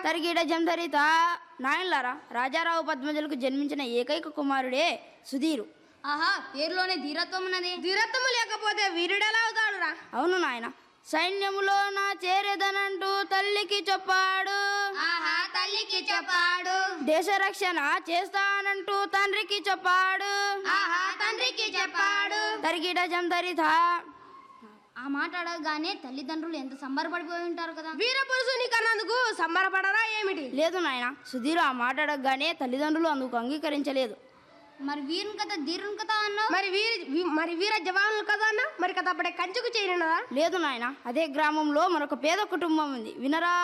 తరిగిడ జంధరిత నాయన్లారా రాజారావు పద్మజలకు జన్మించిన ఏకైక కుమారుడే సుధీరు ఆహా పేరులోనే ధీరత్వం ఉన్నది ధీరత్వము లేకపోతే వీరుడెలా అవుతాడు రా అవును నాయన సైన్యములో నా చేరేదనంటూ తల్లికి చెప్పాడు ఆహా తల్లికి చెప్పాడు దేశ రక్షణ చేస్తానంటూ తండ్రికి చెప్పాడు ఆహా తండ్రికి చెప్పాడు తరిగిడ జంధరిత ఆ మాట అడగగానే తల్లిదండ్రులు ఎంత సంబరపడిపోయి ఉంటారు కదా వీర పురుషుని కన్నందుకు సంబరపడరా ఏమిటి లేదు నాయన సుధీరు ఆ మాట అడగగానే తల్లిదండ్రులు అందుకు అంగీకరించలేదు మరి వీరుని కథ ధీరుని కథ అన్నావు మరి వీరి వి- మరి వీర జవాన్లు కదా అన్న మరి కదా అప్పుడే కంచుకు చేరినదా లేదు నాయన అదే గ్రామంలో మరొక పేద కుటుంబం ఉంది వినరా